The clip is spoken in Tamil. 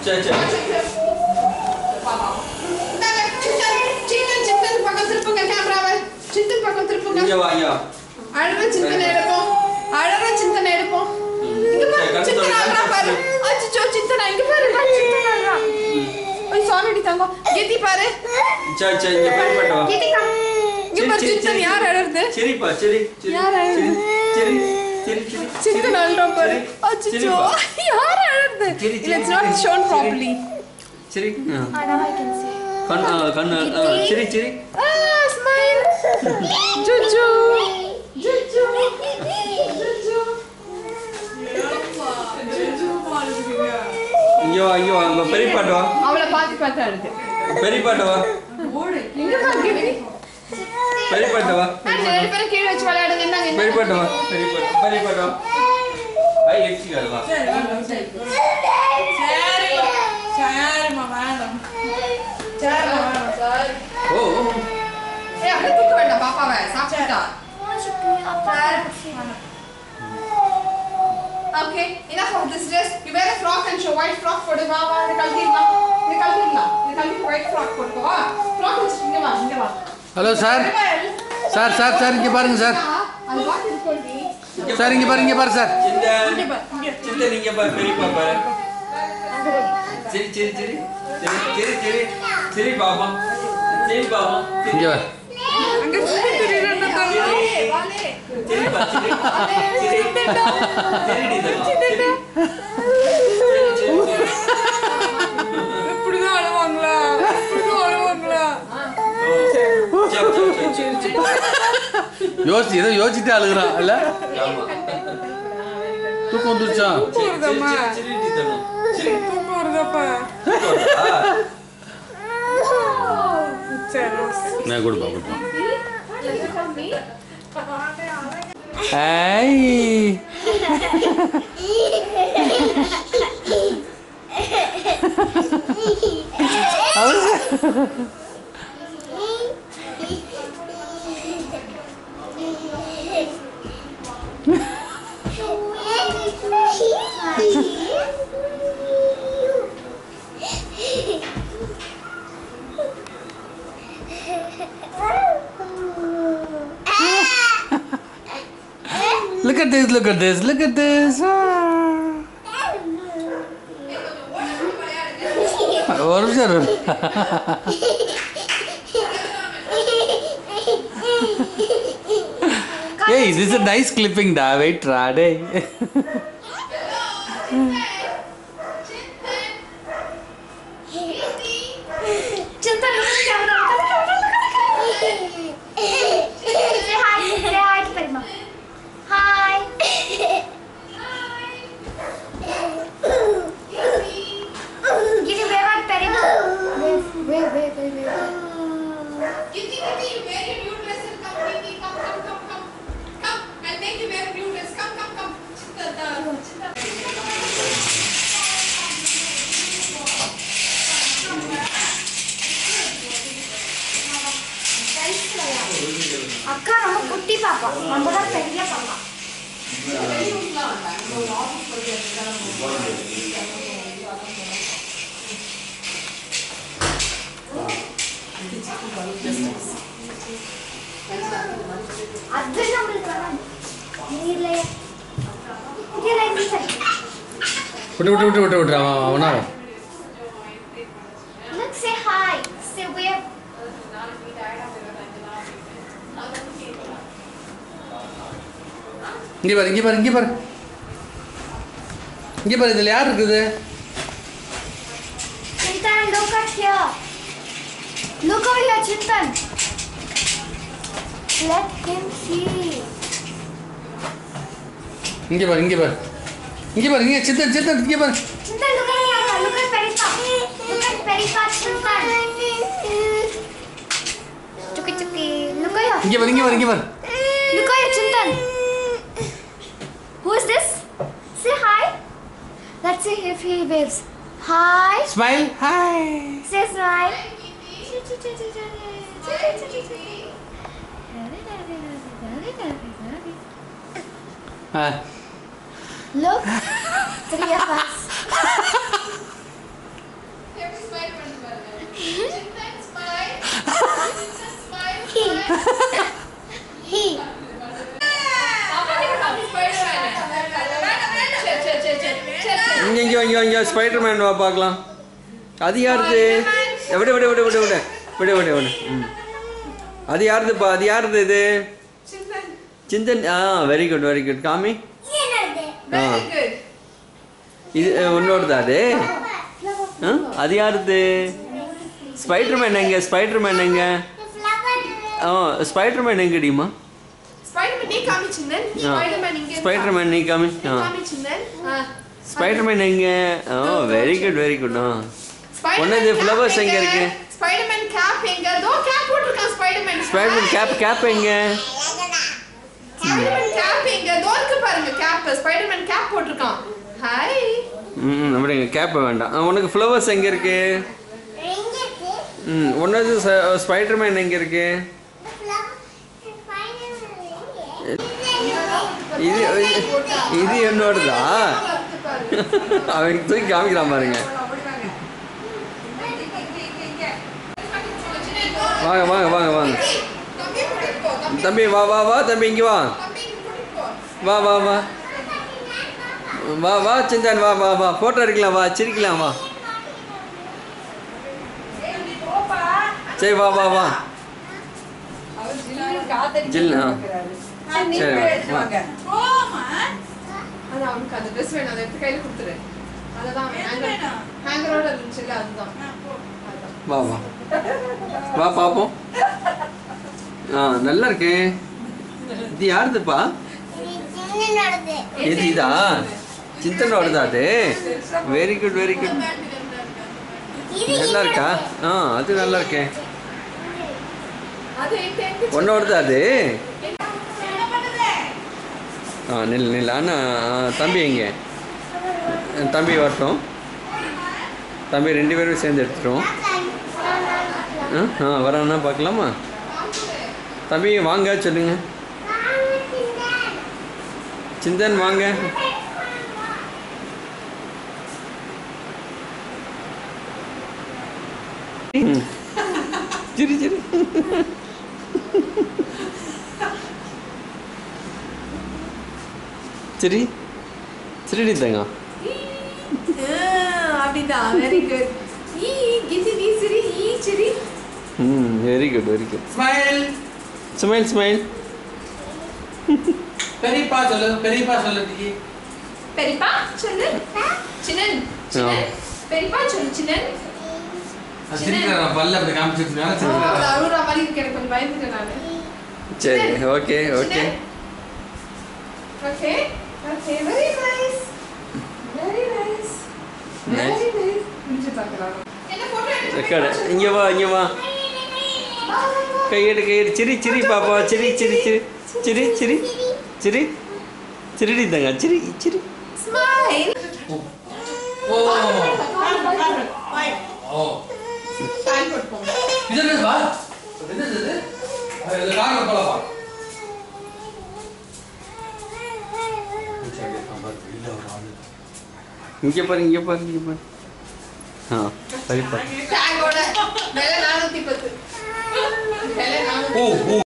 சரி சரி இந்தாங்க, சிக்கன், சிக்கன், சிக்கன் பக்கம் திருப்புங்க கேமராவை. சிக்கன் பக்கம் திருப்புங்க. இங்க வா இங்க வா அழகா சிக்கன் எடுப்போம். அழகா சிக்கன் எடுப்போம். இங்க பாரு, சரி, கண்ணு சிக்கன் தொடு, அழகா கண்ணு பாரு. தொடு. அச்சச்சோ, சிக்கனா, இங்க பாரு, சிக்கன் அழகா. ஓய், sorry தங்கம். கீர்த்தி பாரு. சரி சரி இங்க போய் போட்டு வா கீர்த்தி கம். இங்க பாரு, சரி, சிக்கன் சரி. யார் அழறது? சரிப்பா சரி சரி யார் அழறது? சரி சரி சரி சிக்கன் அழறா பாரு. சரி, அச்சச்சோ, சரிப்பா. யார் அழறது? சரி, இல்ல, it's சரி, not சரி, shown சரி. properly. சரி ஆ. Ah, now I can see. கண் ஆ, கண்ணு ஆ, சரி சரி Ah, smile. Juju. Juju. Juju. இங்க வா இங்க வா இங்க பெரிய பாட்டு வா அவளை பார்த்து பார்த்து அழுது பெரிய பாட்டு வா இங்க பாரு கீர்த்தி. பெரிய பாட்டு வா நான் ரெண்டு பேரும் கீழே வச்சு விளையாடுங்க என்னங்க பெரிய பாட்டு வா பெரிய பாட்டு பெரிய பாட்டு வா ஐ எக்ஸிகால் வா சரிம்மா வேண்டாம் சரிம்மா வேண்டாம் ஓ ஓ. ஏய் அப்படியே தூக்க வேண்டாம் பாப்பாவை சாப்பிட்டா okay enough of this dress you wear a frock and show white frock போடு வா வா இது கழட்டிடலாம் இது கழட்டிடலாம் இது கழட்டி white frock போட்டுக்கோ வா frock வச்சு இங்க வா இங்க வா hello sir sir sir sir இங்கே பாருங்க சார் அது வாட்டி இருக்கோண்டி சார் இங்கே பாருங்க இங்கே பாரு சார் சிந்த சிந்த நீங்க பாரு பெரிய பாப்பா சரி சரி சரி சரி சரி சரி சரி பாப்பா சரி பாப்பா சரி இங்கே வா அங்க சுத்தி திரியிறேன்னு தோணுது. சரி பா சரி சரி சரிடி தங்கம் சரி சரி சரி இப்படிதான் அழுவாங்களா இப்படிதான் அழுவாங்களா ஓ சரி சரி சரி சரி யோசி ஏதோ யோசிச்சுட்டு அழுகுறான் இல்லை ஆமா தூக்கம் வந்துருச்சா சரி சரி சரி சரிடி தங்கம் சரி தூக்கம் வருதாப்பா ஆ சரி நான் கொடுப்பா கொடுப்பா ஐ Look at this, look at this, look at this. ஒரு நிமிஷம் இரு. ஏய் this is a nice clipping டா வெயிட் ரா டேய் Chintan, look at the camera. Say hi. Say hi to Parima. Hi. Give me wave at Parima. Wave, wave, wave, wave, wave. Kitty, Kitty, you wear your new dress and come, Kitty, come, come, come, come. Come, I'll make you wear a new dress. Come, come, come. Chitta, chitta. அக்கா ரொம்ப குட்டி பாப்பா நம்ம தான் பெரிய பாப்பா அது நம்மளுக்கு வராது. நீர்லயே இங்கே லைட் சரி விட்டு விட்டு விட்டு விட்டு விட்டு அவன் அவனா அவன். Look, say hi. Say wave. இங்கே பாரு இங்கே பாரு இங்கே பாரு இங்கே பாரு இதில் யார் இருக்குது Chintan, look at here. Look over here, Chintan. Let him see. இங்கே பாரு இங்கே பாரு இங்கே பாரு இங்கே சித்தன் சித்தன் இங்கே பாரு Chintan, look at here. Look at Peripa. Look at Peripa, Chintan. Chuki chuki. Look at here. இங்கே பாரு இங்கே பாரு இங்கே பாரு Look at here, Chintan. Who is this? Say hi. Let's see if he waves. Hi. Smile hi Say smile. ஆ Look, three of us. அப்பா கிட்ட காமி ஸ்பைடர்மேன் சரி சரி சரி சரி சரி சரி இங்கே இங்கே இங்கே இங்கே ஸ்பைடர் மேன் வா பார்க்கலாம் அது யாருது விட விட விட விட விட விட விட விட ம் அது யாருதுப்பா அது யாருது இது சிந்தன் சிந்தன் ஆ வெரி குட் வெரி குட் காமி ஆ வெரி குட் இது உன்னோடதா அது ஆ அது யாருது ஸ்பைடர் மேன் எங்க ஸ்பைடர் மேன் எங்க ஆ ஸ்பைடர் மேன் எங்கடிமா ஸ்பைடர்மேன் நீ காமி சிந்தன் ஆ ஸ்பைடர்மேன் இங்க ஸ்பைடர் மேன் நீ காமி ஆ காமி சிந்தன் ஆ ஸ்பைடர் மேன் எங்க ஓ வெரி குட் வெரி குட் ஆ ஒன்னது flowers எங்க இருக்கு? ஸ்பைடர்மேன் கேப் எங்க தோ கேப் போட்டுருக்கான் ஸ்பைடர்மேன் ஸ்பைடர் கேப் கேப் எங்க ஸ்பைடர்மேன் கேப் எங்க தோ இருக்கு பாருங்க கேப் ஸ்பைடர்மேன் கேப் போட்டுருக்கான் ஹாய் ம் அப்படிங்க கேப் வேண்டாம் ஆ, உனக்கு ஃப்ளவர்ஸ் எங்க இருக்கு ம் ஒன்னது ஸ்பைடர் மேன் எங்க இருக்கு இது இது என்னோடதா அவனுக்கு தூக்கி காமிக்கிறான் பாருங்க வாங்க வாங்க வாங்க வாங்க தம்பி கூட்டிட்டு போ தம்பி தம்பி வா வா வா தம்பி இங்கே வா தம்பி கூட்டிட்டு போ வா வா வா வா வா சிந்தன் வா வா வா ஃபோட்டோ எடுக்கலாம் வா சிரிக்கலாம் வா சரி வா வா வா ஜில் ஆ சரி வா அது அவனுக்கு அந்த ட்ரெஸ் வேணும் அதை எடுத்து கையில கொடுத்துரு அதுதான் ஹேங்கர் ஹேங்கரோட இருந்துச்சுல்ல அதுதான் அதுதான். வா வா வா பார்ப்போம் ஆ நல்லா இருக்கு இது யாருதுப்பா இது இதா சிந்தனோடதா அது வெரி குட் வெரி குட் நல்லா இருக்கா ஆ அது நல்லா இருக்கே அது எங்க எங்க உன்னோடதா அது ஆ நில் நில் அண்ணா ஆ, தம்பி எங்க தம்பி வரட்டும் தம்பி ரெண்டு பேரும் சேர்ந்து எடுத்துட்டோம் ஆ ஆ வரானா பார்க்கலாமா தம்பி வாங்க சொல்லுங்க சிந்தன் வாங்க ம். சிரி சிரி சிரி சிரிடி தங்க அப்படிதான் வெரி குட் ஈ கிசி நீ சிரி ஈ சிரி ம் very good very good smile smile smile பெரியப்பா சொல்லு பெரியப்பா சொல்லு டிக்கி பெரியப்பா சொல்லு சின்னன் சின்னன் பெரியப்பா சொல்லு சின்னன் சிரிக்கிறேன் பல்ல அப்படி காமிச்சிட்டு மேலே அது சிரிக்கிறேன் அழுகுற மாதிரி இருக்கு எனக்கு கொஞ்சம் பயந்துட்டேன் நானு சரி okay okay okay okay very nice very nice very nice முடிச்சு பார்க்கலாம் என்ன போட்டோ ரெக்கார்டு இங்கே வா இங்கே வா கையெடு கையெடு சிரி சிரி பாப்பா சிரி சிரி சிரி சிரி சிரி சிரி சிரிடி தங்க சிரி சிரி ஸ்மைல் ஓ ஓ டைம் போட்டுப்போம் இது என்னது வா என்னது இது அது இந்த கார்ல போலப்பா இங்கே பாரு இங்கே பாரு இங்கே பாரு ஆ சரிப்பா டேங்கோட விலை நானூத்தி பத்து விலை நானூத்தி ஓ ஓ